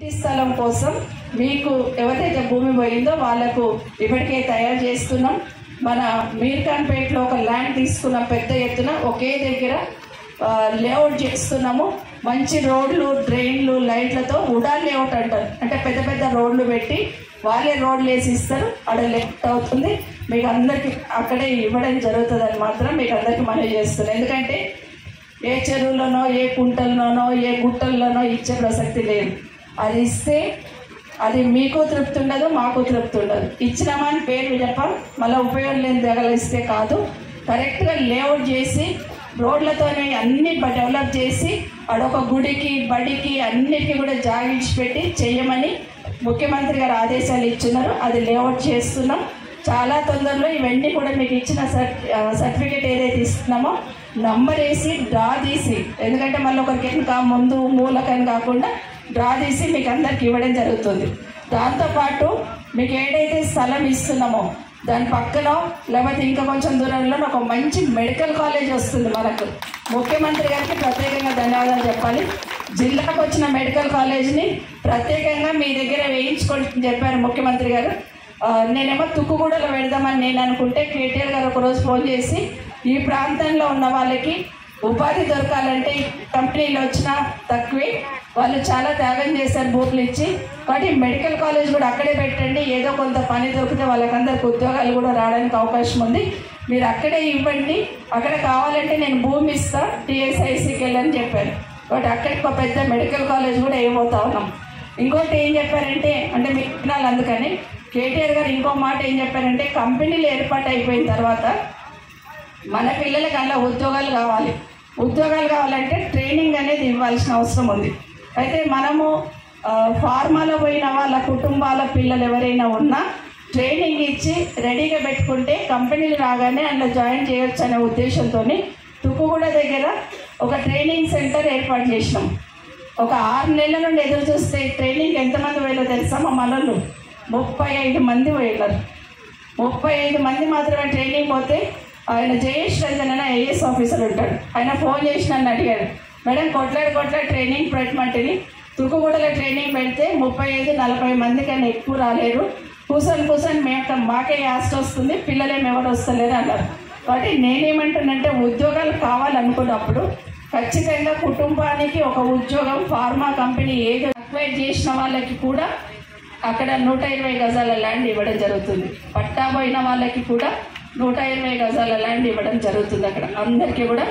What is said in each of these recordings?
ఇంటి స్థలం కోసం మీకు ఎవరైతే భూమి పోయిందో వాళ్ళకు ఇప్పటికే తయారు చేస్తున్నాం మన మీర్ఖాన్పేటలో ఒక ల్యాండ్ తీసుకున్నాం పెద్ద ఎత్తున ఒకే దగ్గర ఆ, లేఅవుట్ చేస్తున్నాము మంచి రోడ్లు డ్రైన్లు లైట్లతో ఉడాన్ లేఅవుట్ అంటారు అంటే పెద్ద పెద్ద రోడ్లు పెట్టి వాళ్ళే రోడ్లు వేసి ఇస్తారు అక్కడ లెఫ్ట్ అవుతుంది మీకు అందరికి అక్కడే ఇవ్వడం జరుగుతుంది అని మాత్రం మీకు అందరికి మనవి చేస్తున్నాను ఎందుకంటే ఏ చెరువులోనో ఏ కుంటల్లోనో ఏ గుట్టల్లోనో ఇచ్చే ప్రసక్తి లేదు అది ఇస్తే అది మీకు తృప్తి ఉండదు మాకు తృప్తి ఉండదు ఇచ్చినామని పేరు చెప్ప మళ్ళీ ఉపయోగం లేని దగ్గర ఇస్తే కాదు కరెక్ట్గా లేఅవుట్ చేసి రోడ్లతోనే అన్ని బ- డెవలప్ చేసి అడొక గుడికి బడికి అన్నిటికీ కూడా జాగించి పెట్టి చేయమని ముఖ్యమంత్రి గారు ఆదేశాలు ఇచ్చినారు అది లేఅవుట్ చేస్తున్నాం చాలా తొందరలో ఇవన్నీ కూడా మీకు ఇచ్చిన సర్టి సర్టిఫికేట్ ఏదైతే ఇస్తున్నామో నంబర్ వేసి డ్రా తీసి ఎందుకంటే మళ్ళీ ఒకరికి ఇంకా ముందు మూలకని కాకుండా డ్రా తీసి మీకు అందరికి ఇవ్వడం జరుగుతుంది దాంతోపాటు మీకు ఏదైతే స్థలం ఇస్తున్నామో దాని పక్కన లేకపోతే ఇంకా కొంచెం దూరంలో ఒక మంచి మెడికల్ కాలేజ్ వస్తుంది మనకు ముఖ్యమంత్రి గారికి ప్రత్యేకంగా ధన్యవాదాలు చెప్పాలి జిల్లాకు వచ్చిన మెడికల్ కాలేజ్ని ప్రత్యేకంగా మీ దగ్గర వేయించుకోండి చెప్పారు ముఖ్యమంత్రి గారు ఆ, నేనేమో తుక్కుగూడలో పెడదామని నేను అనుకుంటే కేటీఆర్ గారు ఒకరోజు ఫోన్ చేసి ఈ ప్రాంతంలో ఉన్న వాళ్ళకి ఉపాధి దొరకాలంటే ఈ కంపెనీలు వచ్చినా తక్కువే వాళ్ళు చాలా త్యాగం చేశారు భూములు ఇచ్చి కాబట్టి మెడికల్ కాలేజ్ కూడా అక్కడే పెట్టండి ఏదో కొంత పని దొరికితే వాళ్ళకందరికి ఉద్యోగాలు కూడా రావడానికి అవకాశం ఉంది మీరు అక్కడే ఇవ్వండి అక్కడ కావాలంటే నేను భూమి ఇస్తా టీఎస్ఐసికి వెళ్ళని చెప్పారు కాబట్టి అక్కడికి ఒక పెద్ద మెడికల్ కాలేజ్ కూడా ఏమవుతా ఉన్నాం ఇంకోటి ఏం చెప్పారంటే అంటే మీకు వినాలి అందుకని కేటీఆర్ గారు ఇంకో మాట ఏం చెప్పారంటే కంపెనీలు ఏర్పాటు అయిపోయిన తర్వాత మన పిల్లలకి అలా ఉద్యోగాలు కావాలి ఉద్యోగాలు కావాలంటే ట్రైనింగ్ అనేది ఇవ్వాల్సిన అవసరం ఉంది అయితే మనము ఆ, ఫార్మాలో పోయిన వాళ్ళ కుటుంబాల పిల్లలు ఎవరైనా ఉన్నా ట్రైనింగ్ ఇచ్చి రెడీగా పెట్టుకుంటే కంపెనీలు రాగానే అందులో జాయిన్ చేయొచ్చు అనే ఉద్దేశంతో తుక్కుగూడ దగ్గర ఒక ట్రైనింగ్ సెంటర్ ఏర్పాటు చేసినాం ఒక ఆరు నెలల నుండి ఎదురు చూస్తే ట్రైనింగ్ ఎంతమంది పోయాలో తెలుసా మా మనోళ్ళు ముప్పై ఐదు మంది పోయారు ముప్పై ఐదు మంది మాత్రమే ట్రైనింగ్ పోతే ఆయన జయేష్ రంజన్ అనే ఐఏఎస్ ఆఫీసర్ ఉంటాడు ఆయన ఫోన్ చేసి నన్ను అడిగాడు మేడం కొట్లాడి కొట్లాడి ట్రైనింగ్ పెట్టమంటిని తుక్కుగూడలో ట్రైనింగ్ పెడితే ముప్పై ఐదు నలభై మంది కన్నా ఎక్కువ రాలేరు కూర్చొని కూర్చొని మేము మాకే యాస్ట్ వస్తుంది పిల్లలేం ఎవరు వస్తలేరు అన్నారు కాబట్టి నేనేమంటానంటే ఉద్యోగాలు కావాలనుకున్నప్పుడు ఖచ్చితంగా కుటుంబానికి ఒక ఉద్యోగం ఫార్మా కంపెనీ ఏదో అక్వైర్ చేసిన వాళ్ళకి కూడా అక్కడ నూట ఇరవై గజాల ల్యాండ్ ఇవ్వడం జరుగుతుంది పట్టా పోయిన వాళ్ళకి కూడా నూట ఇరవై గజాల ల్యాండ్ ఇవ్వడం జరుగుతుంది అక్కడ అందరికీ కూడా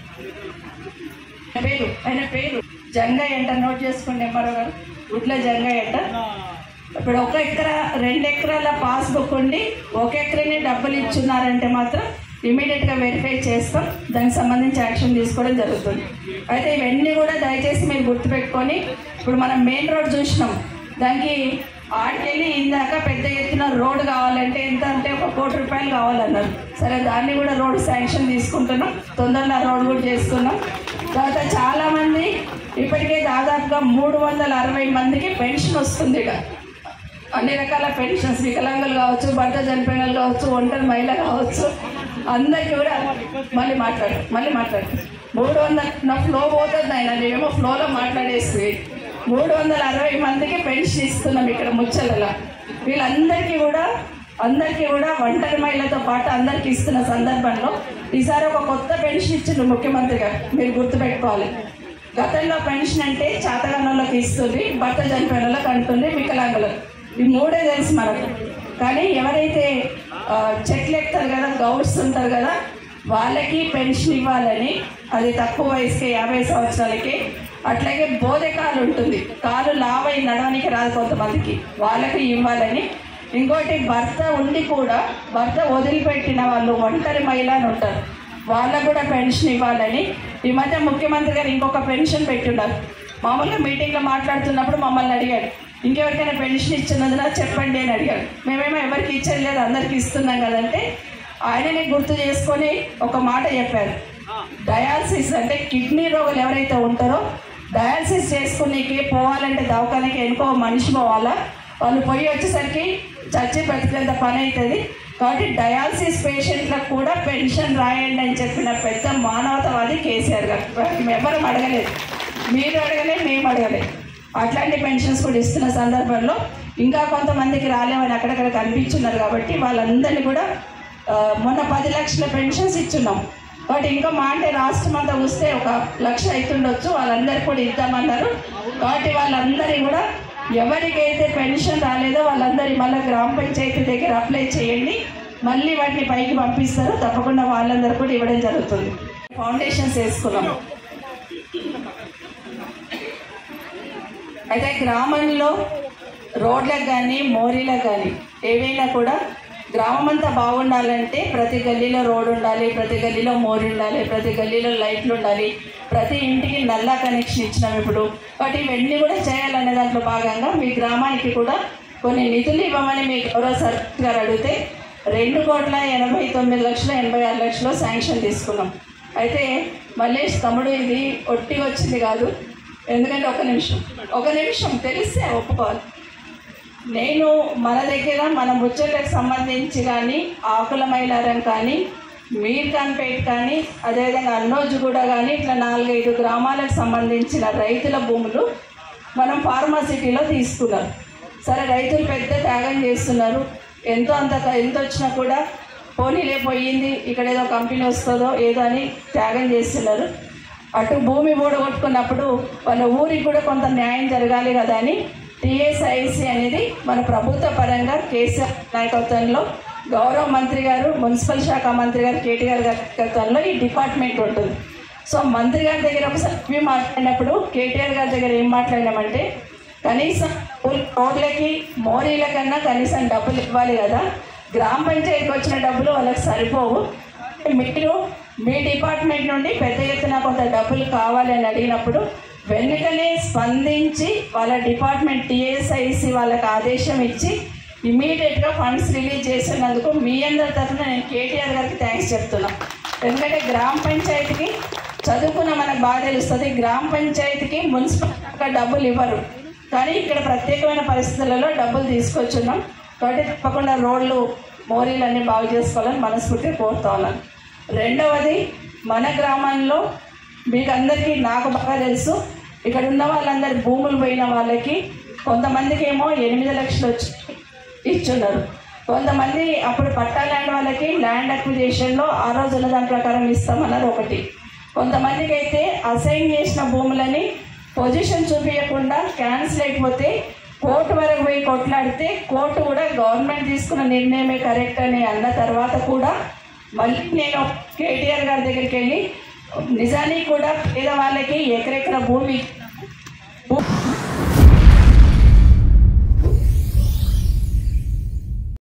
ఆయన పేరు ఆయన పేరు జంగయ్య అంట నోట్ చేసుకోండి ఎంఆర్ఓ గారు గుడ్ల జంగయ్య అంట ఇప్పుడు ఒక ఎకరా రెండు ఎకరాల పాస్బుక్ ఉండి ఒక ఎకరనే డబ్బులు ఇచ్చున్నారంటే మాత్రం ఇమీడియట్గా వెరిఫై చేస్తాం దానికి సంబంధించి యాక్షన్ తీసుకోవడం జరుగుతుంది అయితే ఇవన్నీ కూడా దయచేసి మీరు గుర్తుపెట్టుకొని ఇప్పుడు మనం మెయిన్ రోడ్ చూసినాం దానికి ఆడికెళ్ళి ఇందాక పెద్ద ఎత్తున రోడ్ కావాలంటే ఎంత అంటే ఒక కోటి రూపాయలు కావాలన్నారు సరే దాన్ని కూడా రోడ్ శాంక్షన్ తీసుకుంటున్నాం తొందరగా రోడ్ కూడా చేస్తున్నాం తర్వాత చాలామంది ఇప్పటికే దాదాపుగా మూడు వందల అరవై మందికి పెన్షన్ వస్తుంది ఇక అన్ని రకాల పెన్షన్స్ వికలాంగులు కావచ్చు భర్త చనిపోయిన వాళ్ళు కావచ్చు ఒంటరి మహిళ కావచ్చు అందరికీ కూడా మళ్ళీ మాట్లాడు మళ్ళీ మాట్లాడు మూడు వందల నా ఫ్లో పోతుంది ఆయన నేనేమో ఫ్లోలో మాట్లాడేసి మూడు వందల అరవై మందికి పెన్షన్ ఇస్తున్నాం ఇక్కడ ముచ్చలలో వీళ్ళందరికీ కూడా అందరికీ కూడా ఒంటరి మహిళతో పాటు అందరికీ ఇస్తున్న సందర్భంలో ఈసారి ఒక కొత్త పెన్షన్ ఇచ్చిండు ముఖ్యమంత్రి గారు మీరు గుర్తుపెట్టుకోవాలి గతంలో పెన్షన్ అంటే చాతగన్నులకు ఇస్తుంది భర్త చనిపోయిన వాళ్ళకి అంటుంది వికలాంగులకు ఈ మూడే తెలుసు మనకు కానీ ఎవరైతే ఆ, చెట్లు ఎక్కుతారు కదా గౌడ్స్ ఉంటారు కదా వాళ్ళకి పెన్షన్ ఇవ్వాలని అది తక్కువ వయసుకి యాభై సంవత్సరాలకి అట్లాగే బోధె కాలు ఉంటుంది కాలు లావై నడవనికి రాదు కొంతమందికి వాళ్ళకి ఇవ్వాలని ఇంకోటి భర్త ఉండి కూడా భర్త వదిలిపెట్టిన వాళ్ళు ఒంటరి మహిళ అని ఉంటారు వాళ్ళకు కూడా పెన్షన్ ఇవ్వాలని ఈ మధ్య ముఖ్యమంత్రి గారు ఇంకొక పెన్షన్ పెట్టున్నారు మామూలుగా మీటింగ్లో మాట్లాడుతున్నప్పుడు మమ్మల్ని అడిగాడు ఇంకెవరికైనా పెన్షన్ ఇచ్చినందున చెప్పండి అని అడిగాడు మేమేమో ఎవరికి ఇచ్చేది లేదు అందరికి ఇస్తున్నాం కదంటే ఆయననే గుర్తు చేసుకొని ఒక మాట చెప్పారు డయాలసిస్ అంటే కిడ్నీ రోగులు ఎవరైతే ఉంటారో డయాలసిస్ చేసుకునేకి పోవాలంటే దవాఖానకి ఎనుకో మనిషి పోవాలా వాళ్ళు పోయి వచ్చేసరికి చచ్చి బ్రతికేంత పని అవుతుంది కాబట్టి డయాలసిస్ పేషెంట్లకు కూడా పెన్షన్ రాయండి అని చెప్పిన పెద్ద మానవతావాది కేసీఆర్ గారు వారికి ఎవరు అడగలేదు మీరు అడగలే మేము అడగలేదు అట్లాంటి పెన్షన్స్ కూడా ఇస్తున్న సందర్భంలో ఇంకా కొంతమందికి రాలేమని అక్కడక్కడ కనిపించున్నారు కాబట్టి వాళ్ళందరినీ కూడా ఆ, మొన్న పది లక్షల పెన్షన్స్ ఇచ్చున్నాం కాబట్టి ఇంకా మా అంటే రాష్ట్రం అంతా వస్తే ఒక లక్ష అవుతుండొచ్చు వాళ్ళందరికీ కూడా ఇద్దామన్నారు కాబట్టి వాళ్ళందరి కూడా ఎవరికైతే పెన్షన్ రాలేదో వాళ్ళందరి మళ్ళీ గ్రామ పంచాయతీ దగ్గర అప్లై చేయండి మళ్ళీ వాటిని పైకి పంపిస్తారు తప్పకుండా వాళ్ళందరూ కూడా ఇవ్వడం జరుగుతుంది ఫౌండేషన్స్ వేసుకున్నాం అయితే గ్రామంలో రోడ్లకు కానీ మోరీలకు కానీ ఏవైనా కూడా గ్రామం అంతా బాగుండాలంటే ప్రతి గల్లీలో రోడ్ ఉండాలి ప్రతి గల్లీలో మోరీ ఉండాలి ప్రతి గల్లీలో లైట్లు ఉండాలి ప్రతి ఇంటికి నల్లా కనెక్షన్ ఇచ్చినాం ఇప్పుడు కాబట్టి ఇవన్నీ కూడా చేయాలనే దాంట్లో భాగంగా మీ గ్రామానికి కూడా కొన్ని నిధులు ఇవ్వమని మీ గౌరవ సర్పంచ్ గారు అడిగితే రెండు కోట్ల ఎనభై తొమ్మిది లక్షల ఎనభై ఆరు లక్షలు శాంక్షన్ తీసుకున్నాం అయితే మల్లేష్ తమ్ముడు ఇది ఒట్టి వచ్చింది కాదు ఎందుకంటే ఒక నిమిషం ఒక నిమిషం తెలిస్తే ఒప్పుకోవాలి నేను మన దగ్గర మన ముచ్చట్లకు సంబంధించి కానీ ఆకుల మైలారం కానీ మీర్ఖాన్పేట్ కానీ అదేవిధంగా అన్నోజుగూడ కానీ ఇట్లా నాలుగైదు గ్రామాలకు సంబంధించిన రైతుల భూములు మనం ఫార్మాసిటీలో తీసుకున్నాం సరే రైతులు పెద్ద త్యాగం చేస్తున్నారు ఎంతో అంత ఎంత వచ్చినా కూడా పోనీలే పోయింది ఇక్కడ ఏదో కంపెనీ వస్తుందో ఏదో అని త్యాగం చేస్తున్నారు అటు భూమి మూడగొట్టుకున్నప్పుడు వాళ్ళ ఊరికి కూడా కొంత న్యాయం జరగాలి కదా అని టిఎస్ఐసి అనేది మన ప్రభుత్వ పరంగా కేసీఆర్ నాయకత్వంలో గౌరవ మంత్రి గారు మున్సిపల్ శాఖ మంత్రి గారు కేటీఆర్ గారి నాయకత్వంలో ఈ డిపార్ట్మెంట్ ఉంటుంది సో మంత్రి గారి దగ్గర ఒకసారి మేము మాట్లాడినప్పుడు కేటీఆర్ గారి దగ్గర ఏం మాట్లాడినామంటే కనీసం రోడ్లకి మోరీల కన్నా కనీసం డబ్బులు ఇవ్వాలి కదా గ్రామ పంచాయతీకి వచ్చిన డబ్బులు వాళ్ళకి సరిపోవు మీరు మీ డిపార్ట్మెంట్ నుండి పెద్ద ఎత్తున కొంత డబ్బులు కావాలి అని అడిగినప్పుడు వెనుకనే స్పందించి వాళ్ళ డిపార్ట్మెంట్ టిఎస్ఐసి వాళ్ళకి ఆదేశం ఇచ్చి ఇమీడియట్గా ఫండ్స్ రిలీజ్ చేసినందుకు మీ అందరి తరఫున నేను కేటీఆర్ గారికి థ్యాంక్స్ చెప్తున్నా ఎందుకంటే గ్రామ పంచాయతీకి చదువుకున్న మనకు బాగా తెలుస్తుంది గ్రామ పంచాయతీకి మున్సిపల్ డబ్బులు ఇవ్వరు కానీ ఇక్కడ ప్రత్యేకమైన పరిస్థితులలో డబ్బులు తీసుకొచ్చున్నాం కాబట్టి తప్పకుండా రోడ్లు మోరీలు అన్నీ బాగు చేసుకోవాలని మనస్ఫూర్తిగా కోరుతా ఉన్నాను రెండవది మన గ్రామంలో మీకు అందరికీ నాకు బాగా తెలుసు ఇక్కడ ఉన్న వాళ్ళందరి భూములు పోయిన వాళ్ళకి కొంతమందికి ఏమో ఎనిమిది లక్షలు వచ్చి ఇచ్చున్నారు కొంతమంది అప్పుడు పట్టా ల్యాండ్ వాళ్ళకి ల్యాండ్ అక్విజిషన్లో ఆ రోజు ఉన్న దాని ప్రకారం ఇస్తామన్నారు ఒకటి కొంతమందికి అయితే అసైన్ చేసిన భూములని పొజిషన్ చూపించకుండా క్యాన్సిల్ అయిపోతే కోర్టు వరకు పోయి కొట్లాడితే కోర్టు కూడా గవర్నమెంట్ తీసుకున్న నిర్ణయమే కరెక్ట్ అని అన్న తర్వాత కూడా మళ్ళీ నేను కేటీఆర్ గారి దగ్గరికి వెళ్ళి నిజానికి కూడా పేదవాళ్ళకి ఎకరెకర భూమి భూ-